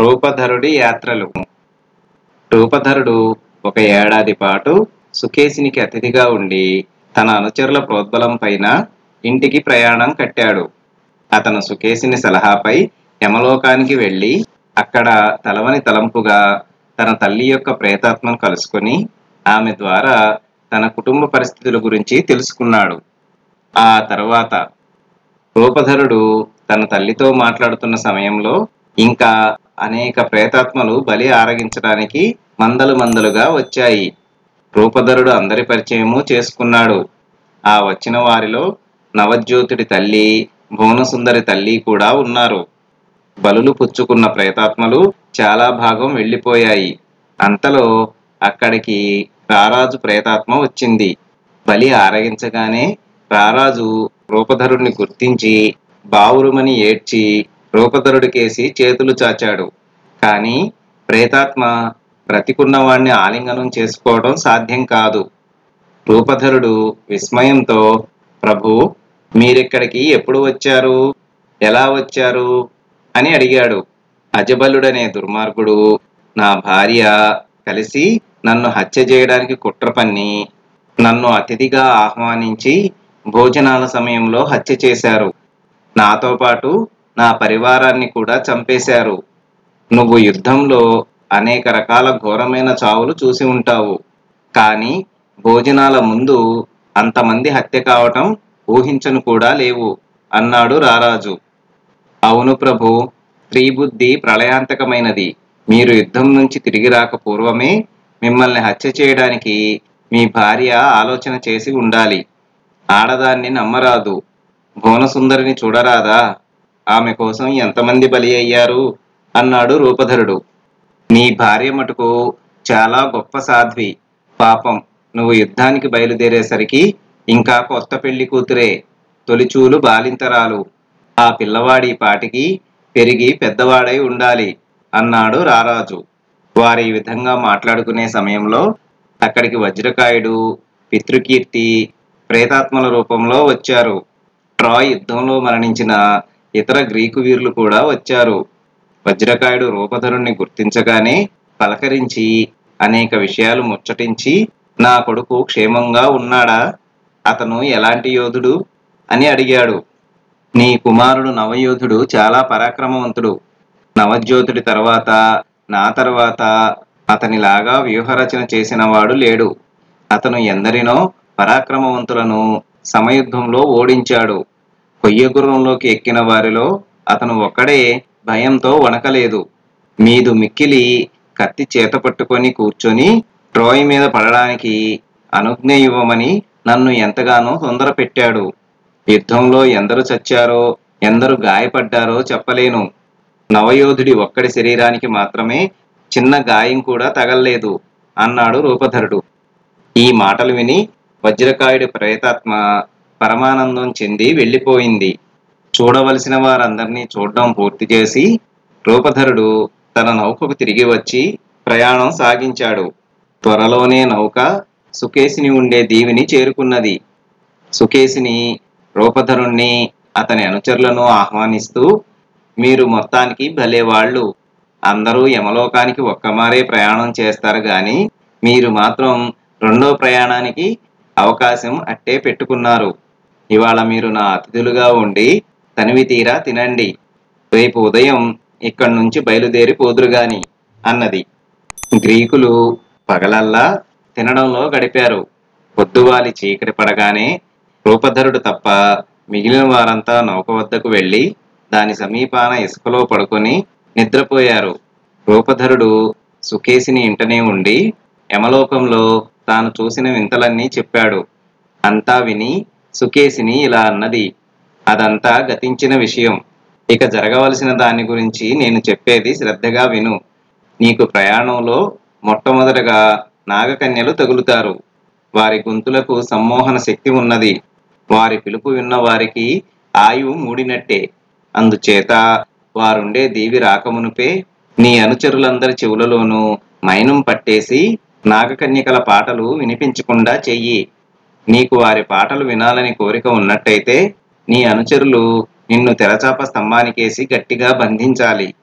రూపధరుడి యాత్రలు రూపధరుడు ఒక ఏడాది పాటు సుకేసినికి అతిథిగా ఉండి తన అనుచరుల ప్రోద్బలం పైన ఇంటికి ప్రయాణం కట్టాడు అతను సుకేసిని సలహాపై యమలోకానికి వెళ్ళి అక్కడ తలవని తలంపుగా తన తల్లి యొక్క ప్రేతాత్మను కలుసుకొని ఆమె ద్వారా తన కుటుంబ పరిస్థితుల గురించి తెలుసుకున్నాడు ఆ తర్వాత రూపధరుడు తన తల్లితో మాట్లాడుతున్న సమయంలో ఇంకా అనేక ప్రేతాత్మలు బలి ఆరగించడానికి మందలు మందలుగా వచ్చాయి రూపధరుడు అందరి పరిచయము చేసుకున్నాడు ఆ వచ్చిన వారిలో నవజ్యోతుడి తల్లి భువనసుందరి తల్లి కూడా ఉన్నారు బలులు పుచ్చుకున్న ప్రేతాత్మలు చాలా భాగం వెళ్ళిపోయాయి అంతలో అక్కడికి రారాజు ప్రేతాత్మ వచ్చింది బలి ఆరగించగానే రారాజు రూపధరుడిని గుర్తించి బావురుమని ఏడ్చి రూపధరుడికేసి చేతులు చాచాడు కానీ ప్రేతాత్మ బ్రతికున్నవాణ్ణి ఆలింగనం చేసుకోవడం సాధ్యం కాదు రూపధరుడు విస్మయంతో ప్రభు మీరిక్కడికి ఎప్పుడు వచ్చారు ఎలా వచ్చారు అని అడిగాడు అజబలుడనే దుర్మార్గుడు నా భార్య కలిసి నన్ను హత్య చేయడానికి కుట్ర పన్ని నన్ను అతిథిగా ఆహ్వానించి భోజనాల సమయంలో హత్య చేశారు నాతో పాటు నా పరివారాన్ని కూడా చంపేశారు నువ్వు యుద్ధంలో అనేక రకాల ఘోరమైన చావులు చూసి ఉంటావు కానీ భోజనాల ముందు అంతమంది హత్య కావటం ఊహించను కూడా లేవు అన్నాడు రారాజు అవును ప్రభు స్త్రీ బుద్ధి ప్రళయాంతకమైనది మీరు యుద్ధం నుంచి తిరిగి రాక పూర్వమే మిమ్మల్ని హత్య చేయడానికి మీ భార్య ఆలోచన చేసి ఉండాలి ఆడదాన్ని నమ్మరాదు భువనసుందరిని చూడరాదా ఆమె కోసం ఎంతమంది బలి అయ్యారు అన్నాడు రూపధరుడు నీ భార్య మటుకు చాలా గొప్ప సాధ్వి పాపం నువ్వు యుద్ధానికి బయలుదేరేసరికి ఇంకా కొత్త పెళ్లి కూతురే తొలిచూలు బాలింతరాలు ఆ పిల్లవాడి పాటికి పెరిగి పెద్దవాడై ఉండాలి అన్నాడు రారాజు వారి ఈ విధంగా మాట్లాడుకునే సమయంలో అక్కడికి వజ్రకాయుడు పితృకీర్తి ప్రేతాత్మల రూపంలో వచ్చారు ట్రాయ్ యుద్ధంలో మరణించిన ఇతర గ్రీకు వీరులు కూడా వచ్చారు వజ్రకాయుడు రూపధరుణ్ణి గుర్తించగానే పలకరించి అనేక విషయాలు ముచ్చటించి నా కొడుకు క్షేమంగా ఉన్నాడా అతను ఎలాంటి యోధుడు అని అడిగాడు నీ కుమారుడు నవయోధుడు చాలా పరాక్రమవంతుడు నవజ్యోతుడి తర్వాత నా తర్వాత అతనిలాగా వ్యూహరచన చేసిన వాడు లేడు అతను ఎందరినో పరాక్రమవంతులను సమయుద్ధంలో ఓడించాడు కొయ్యగుర్రంలోకి ఎక్కిన వారిలో అతను ఒక్కడే భయంతో వణకలేదు మీదు మిక్కిలి కత్తి చేత పట్టుకొని కూర్చొని ట్రోయ్ మీద పడడానికి అనుజ్ఞ ఇవ్వమని నన్ను ఎంతగానో తొందర పెట్టాడు యుద్ధంలో ఎందరు చచ్చారో ఎందరు గాయపడ్డారో చెప్పలేను నవయోధుడి ఒక్కడి శరీరానికి మాత్రమే చిన్న గాయం కూడా తగల్లేదు అన్నాడు రూపధరుడు ఈ మాటలు విని వజ్రకాయుడి ప్రేతాత్మ పరమానందం చెంది వెళ్ళిపోయింది చూడవలసిన వారందరినీ చూడడం పూర్తి చేసి రూపధరుడు తన నౌకకు తిరిగి వచ్చి ప్రయాణం సాగించాడు త్వరలోనే నౌక సుకేసిని ఉండే దీవిని చేరుకున్నది సుకేసిని రూపధరుణ్ణి అతని అనుచరులను ఆహ్వానిస్తూ మీరు మొత్తానికి భలేవాళ్ళు అందరూ యమలోకానికి ఒక్కమారే ప్రయాణం చేస్తారు గాని మీరు మాత్రం రెండో ప్రయాణానికి అవకాశం అట్టే పెట్టుకున్నారు ఇవాళ మీరు నా అతిథులుగా ఉండి తనివి తీరా తినండి రేపు ఉదయం ఇక్కడి నుంచి బయలుదేరి పోదురు గాని అన్నది గ్రీకులు పగలల్లా తినడంలో గడిపారు పొద్దువాలి చీకటి పడగానే రూపధరుడు తప్ప మిగిలిన వారంతా నౌక వద్దకు వెళ్లి దాని సమీపాన ఇసుకలో పడుకొని నిద్రపోయారు రూపధరుడు సుకేసిని ఇంటనే ఉండి యమలోకంలో తాను చూసిన వింతలన్నీ చెప్పాడు అంతా విని సుకేసిని ఇలా అన్నది అదంతా గతించిన విషయం ఇక జరగవలసిన దాని గురించి నేను చెప్పేది శ్రద్ధగా విను నీకు ప్రయాణంలో మొట్టమొదటగా నాగకన్యలు తగులుతారు వారి గొంతులకు సమ్మోహన శక్తి ఉన్నది వారి పిలుపు విన్న వారికి ఆయువు మూడినట్టే అందుచేత వారుండే దీవి రాకమునుపే నీ అనుచరులందరి చెవులలోనూ మైనం పట్టేసి నాగకన్యకల పాటలు వినిపించకుండా చెయ్యి నీకు వారి పాటలు వినాలని కోరిక ఉన్నట్టయితే నీ అనుచరులు నిన్ను తెరచాప స్తంభానికేసి గట్టిగా బంధించాలి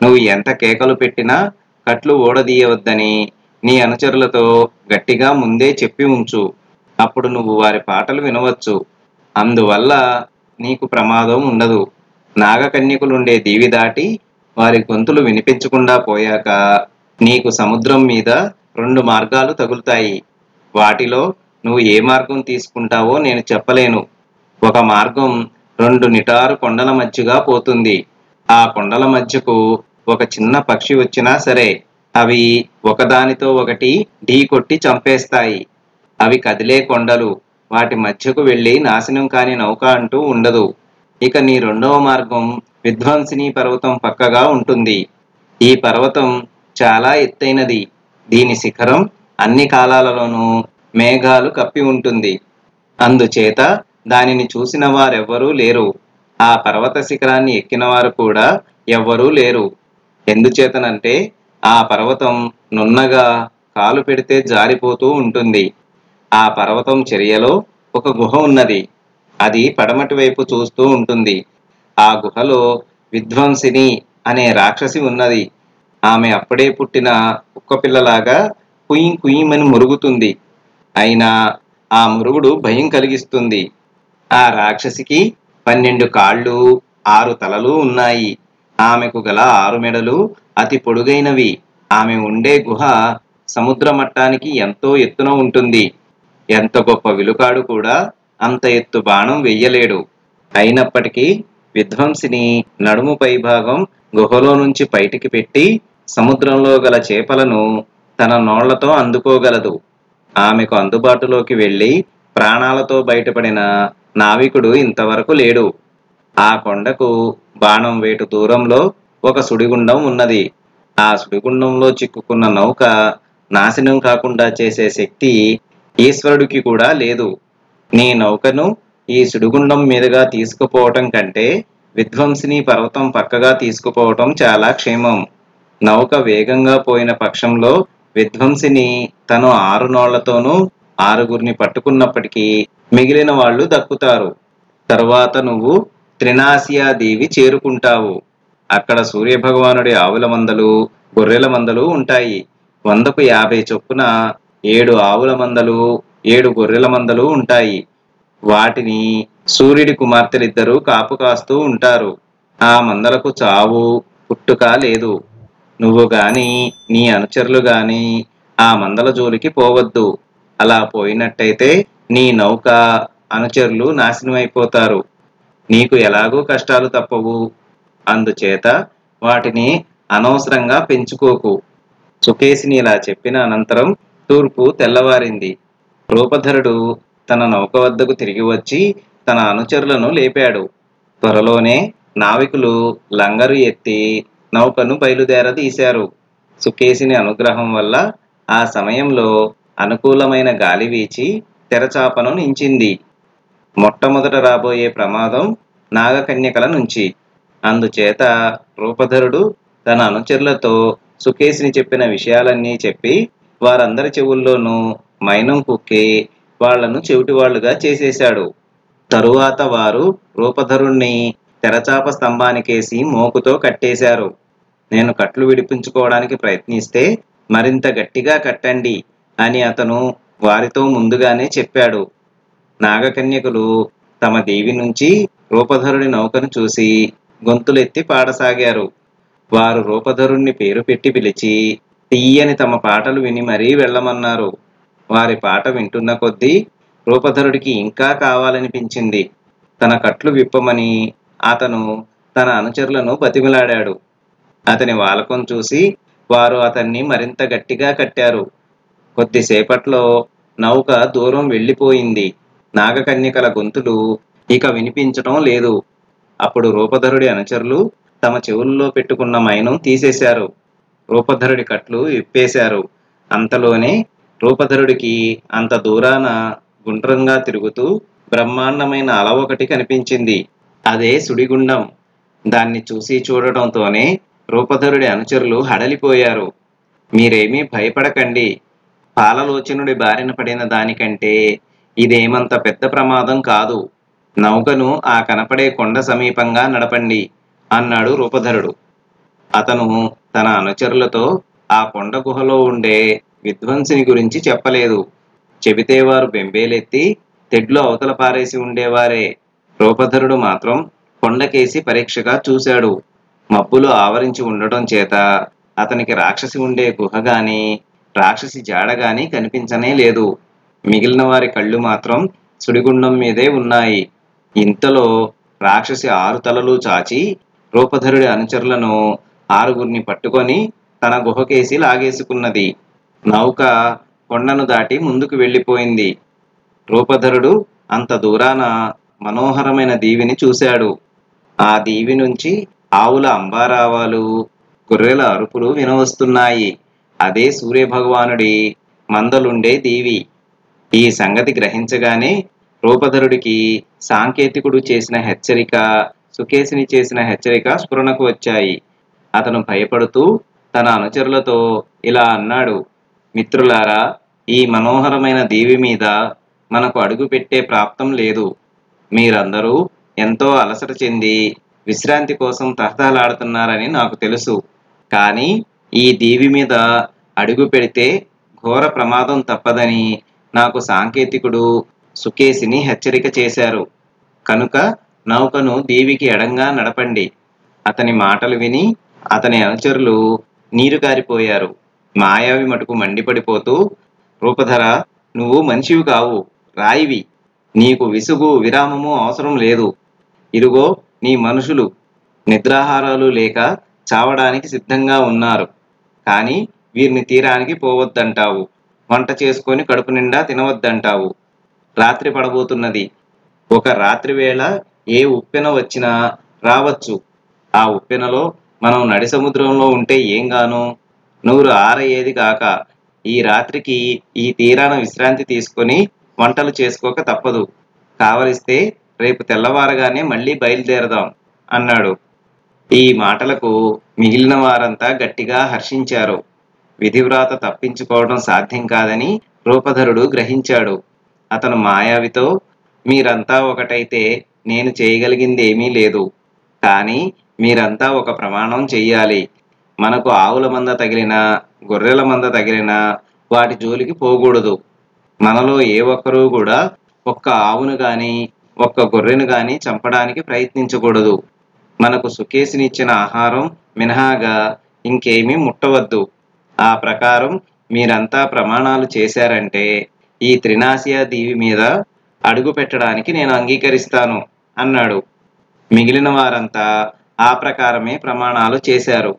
నువ్వు ఎంత కేకలు పెట్టినా కట్లు ఓడదీయవద్దని నీ అనుచరులతో గట్టిగా ముందే చెప్పి ఉంచు అప్పుడు నువ్వు వారి పాటలు వినవచ్చు అందువల్ల నీకు ప్రమాదం ఉండదు నాగకన్యకులుండే దీవి దాటి వారి గొంతులు వినిపించకుండా పోయాక నీకు సముద్రం మీద రెండు మార్గాలు తగులుతాయి వాటిలో నువ్వు ఏ మార్గం తీసుకుంటావో నేను చెప్పలేను ఒక మార్గం రెండు నిటారు కొండల మధ్యగా పోతుంది ఆ కొండల మధ్యకు ఒక చిన్న పక్షి వచ్చినా సరే అవి ఒకదానితో ఒకటి ఢీ కొట్టి చంపేస్తాయి అవి కదిలే కొండలు వాటి మధ్యకు వెళ్లి నాశనం కాని నౌక అంటూ ఉండదు ఇక నీ రెండవ మార్గం విధ్వంసిని పర్వతం పక్కగా ఉంటుంది ఈ పర్వతం చాలా ఎత్తైనది దీని శిఖరం అన్ని కాలాలలోనూ మేఘాలు కప్పి ఉంటుంది అందుచేత దానిని చూసిన వారెవ్వరూ లేరు ఆ పర్వత శిఖరాన్ని ఎక్కిన వారు కూడా ఎవ్వరూ లేరు ఎందుచేతనంటే ఆ పర్వతం నున్నగా కాలు పెడితే జారిపోతూ ఉంటుంది ఆ పర్వతం చర్యలో ఒక గుహ ఉన్నది అది పడమటి వైపు చూస్తూ ఉంటుంది ఆ గుహలో విధ్వంసిని అనే రాక్షసి ఉన్నది ఆమె అప్పుడే పుట్టిన కుక్కపిల్లలాగా కుయిం కుయిమని మురుగుతుంది అయినా ఆ మురుగుడు భయం కలిగిస్తుంది ఆ రాక్షసికి పన్నెండు కాళ్ళు ఆరు తలలు ఉన్నాయి ఆమెకు గల ఆరు మెడలు అతి పొడుగైనవి ఆమె ఉండే గుహ సముద్ర మట్టానికి ఎంతో ఎత్తున ఉంటుంది ఎంత గొప్ప విలుకాడు కూడా అంత ఎత్తు బాణం వెయ్యలేడు అయినప్పటికీ విధ్వంసిని నడుము పైభాగం గుహలో నుంచి బయటికి పెట్టి సముద్రంలో గల చేపలను తన నోళ్లతో అందుకోగలదు ఆమెకు అందుబాటులోకి వెళ్లి ప్రాణాలతో బయటపడిన నావికుడు ఇంతవరకు లేడు ఆ కొండకు బాణం వేటు దూరంలో ఒక సుడిగుండం ఉన్నది ఆ సుడిగుండంలో చిక్కుకున్న నౌక నాశనం కాకుండా చేసే శక్తి ఈశ్వరుడికి కూడా లేదు నీ నౌకను ఈ సుడిగుండం మీదుగా తీసుకుపోవటం కంటే విధ్వంసిని పర్వతం పక్కగా తీసుకుపోవటం చాలా క్షేమం నౌక వేగంగా పోయిన పక్షంలో విధ్వంసిని తను ఆరు నోళ్లతోనూ ఆరుగురిని పట్టుకున్నప్పటికీ మిగిలిన వాళ్ళు దక్కుతారు తరువాత నువ్వు త్రినాసియా దేవి చేరుకుంటావు అక్కడ సూర్యభగవానుడి ఆవుల మందలు గొర్రెల మందలు ఉంటాయి వందకు యాభై చొప్పున ఏడు ఆవుల మందలు ఏడు గొర్రెల మందలు ఉంటాయి వాటిని సూర్యుడి కుమార్తెలిద్దరూ కాపు కాస్తూ ఉంటారు ఆ మందలకు చావు పుట్టుక లేదు నువ్వు గాని నీ అనుచరులు గాని ఆ మందల జోలికి పోవద్దు అలా పోయినట్టయితే నీ నౌక అనుచరులు నాశనమైపోతారు నీకు ఎలాగూ కష్టాలు తప్పవు అందుచేత వాటిని అనవసరంగా పెంచుకోకు సుకేసిని ఇలా చెప్పిన అనంతరం తూర్పు తెల్లవారింది రూపధరుడు తన నౌక వద్దకు తిరిగి వచ్చి తన అనుచరులను లేపాడు త్వరలోనే నావికులు లంగరు ఎత్తి నౌకను బయలుదేరదీశారు సుకేసిని అనుగ్రహం వల్ల ఆ సమయంలో అనుకూలమైన గాలి వీచి తెరచాపను నించింది మొట్టమొదట రాబోయే ప్రమాదం నాగకన్యకల నుంచి అందుచేత రూపధరుడు తన అనుచరులతో సుకేసిని చెప్పిన విషయాలన్నీ చెప్పి వారందరి చెవుల్లోనూ మైనం కుక్కి వాళ్లను చెవిటివాళ్లుగా చేసేశాడు తరువాత వారు రూపధరుణ్ణి తెరచాప స్తంభానికేసి మోకుతో కట్టేశారు నేను కట్లు విడిపించుకోవడానికి ప్రయత్నిస్తే మరింత గట్టిగా కట్టండి అని అతను వారితో ముందుగానే చెప్పాడు నాగకన్యకులు తమ దేవి నుంచి రూపధరుడి నౌకను చూసి గొంతులెత్తి పాడసాగారు వారు రూపధరుణ్ణి పేరు పెట్టి పిలిచి తీయని తమ పాటలు విని మరీ వెళ్ళమన్నారు వారి పాట వింటున్న కొద్దీ రూపధరుడికి ఇంకా కావాలనిపించింది తన కట్లు విప్పమని అతను తన అనుచరులను బతిమిలాడాడు అతని వాలకం చూసి వారు అతన్ని మరింత గట్టిగా కట్టారు కొద్దిసేపట్లో నౌక దూరం వెళ్ళిపోయింది నాగకన్యకల గొంతులు ఇక వినిపించటం లేదు అప్పుడు రూపధరుడి అనుచరులు తమ చెవుల్లో పెట్టుకున్న మైనం తీసేశారు రూపధరుడి కట్లు విప్పేశారు అంతలోనే రూపధరుడికి అంత దూరాన గుండ్రంగా తిరుగుతూ బ్రహ్మాండమైన అల ఒకటి కనిపించింది అదే సుడిగుండం దాన్ని చూసి చూడటంతోనే రూపధరుడి అనుచరులు హడలిపోయారు మీరేమీ భయపడకండి పాలలోచనుడి బారిన పడిన దానికంటే ఇదేమంత పెద్ద ప్రమాదం కాదు నౌకను ఆ కనపడే కొండ సమీపంగా నడపండి అన్నాడు రూపధరుడు అతను తన అనుచరులతో ఆ కొండ గుహలో ఉండే విధ్వంసిని గురించి చెప్పలేదు చెబితే వారు బెంబేలెత్తి తెడ్లు అవతల పారేసి ఉండేవారే రూపధరుడు మాత్రం కొండకేసి పరీక్షగా చూశాడు మబ్బులు ఆవరించి ఉండటం చేత అతనికి రాక్షసి ఉండే గుహ గాని రాక్షసి జాడ గాని కనిపించనే లేదు మిగిలిన వారి కళ్ళు మాత్రం సుడిగుండం మీదే ఉన్నాయి ఇంతలో రాక్షసి ఆరు తలలు చాచి రూపధరుడి అనుచరులను ఆరుగురిని పట్టుకొని తన గుహకేసి లాగేసుకున్నది నౌక కొండను దాటి ముందుకు వెళ్ళిపోయింది రూపధరుడు అంత దూరాన మనోహరమైన దీవిని చూశాడు ఆ దీవి నుంచి ఆవుల అంబారావాలు గొర్రెల అరుపులు వినవస్తున్నాయి అదే సూర్యభగవానుడి మందలుండే దీవి ఈ సంగతి గ్రహించగానే రూపధరుడికి సాంకేతికుడు చేసిన హెచ్చరిక సుకేసిని చేసిన హెచ్చరిక స్ఫురణకు వచ్చాయి అతను భయపడుతూ తన అనుచరులతో ఇలా అన్నాడు మిత్రులారా ఈ మనోహరమైన దీవి మీద మనకు అడుగు పెట్టే ప్రాప్తం లేదు మీరందరూ ఎంతో అలసట చెంది విశ్రాంతి కోసం తహతహలాడుతున్నారని నాకు తెలుసు కానీ ఈ దీవి మీద అడుగు పెడితే ఘోర ప్రమాదం తప్పదని నాకు సాంకేతికుడు సుకేసిని హెచ్చరిక చేశారు కనుక నౌకను దీవికి ఎడంగా నడపండి అతని మాటలు విని అతని అనుచరులు నీరు కారిపోయారు మాయావి మటుకు మండిపడిపోతూ రూపధర నువ్వు మనిషివి కావు రాయివి నీకు విసుగు విరామము అవసరం లేదు ఇదిగో నీ మనుషులు నిద్రాహారాలు లేక చావడానికి సిద్ధంగా ఉన్నారు కానీ వీరిని తీరానికి పోవద్దంటావు వంట చేసుకొని కడుపు నిండా తినవద్దంటావు రాత్రి పడబోతున్నది ఒక రాత్రి వేళ ఏ ఉప్పెన వచ్చినా రావచ్చు ఆ ఉప్పెనలో మనం నడి సముద్రంలో ఉంటే ఏం గాను నూరు ఆరయ్యేది కాక ఈ రాత్రికి ఈ తీరాన విశ్రాంతి తీసుకొని వంటలు చేసుకోక తప్పదు కావలిస్తే రేపు తెల్లవారగానే మళ్ళీ బయలుదేరదాం అన్నాడు ఈ మాటలకు మిగిలిన వారంతా గట్టిగా హర్షించారు విధివ్రాత తప్పించుకోవడం సాధ్యం కాదని రూపధరుడు గ్రహించాడు అతను మాయావితో మీరంతా ఒకటైతే నేను చేయగలిగింది ఏమీ లేదు కానీ మీరంతా ఒక ప్రమాణం చెయ్యాలి మనకు ఆవుల మంద తగిలిన గొర్రెల మంద తగిలిన వాటి జోలికి పోకూడదు మనలో ఏ ఒక్కరూ కూడా ఒక్క ఆవును గాని ఒక్క గొర్రెను గాని చంపడానికి ప్రయత్నించకూడదు మనకు సుకేసినిచ్చిన ఆహారం మినహాగా ఇంకేమీ ముట్టవద్దు ఆ ప్రకారం మీరంతా ప్రమాణాలు చేశారంటే ఈ త్రినాసియా దీవి మీద అడుగు పెట్టడానికి నేను అంగీకరిస్తాను అన్నాడు మిగిలిన వారంతా ఆ ప్రకారమే ప్రమాణాలు చేశారు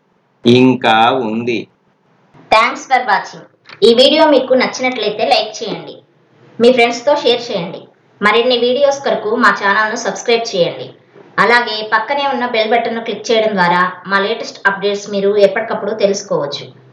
ఇంకా ఉంది థ్యాంక్స్ ఫర్ వాచింగ్ ఈ వీడియో మీకు నచ్చినట్లయితే లైక్ చేయండి మీ ఫ్రెండ్స్తో షేర్ చేయండి మరిన్ని వీడియోస్ కొరకు మా ఛానల్ను సబ్స్క్రైబ్ చేయండి అలాగే పక్కనే ఉన్న బెల్ బటన్ను క్లిక్ చేయడం ద్వారా మా లేటెస్ట్ అప్డేట్స్ మీరు ఎప్పటికప్పుడు తెలుసుకోవచ్చు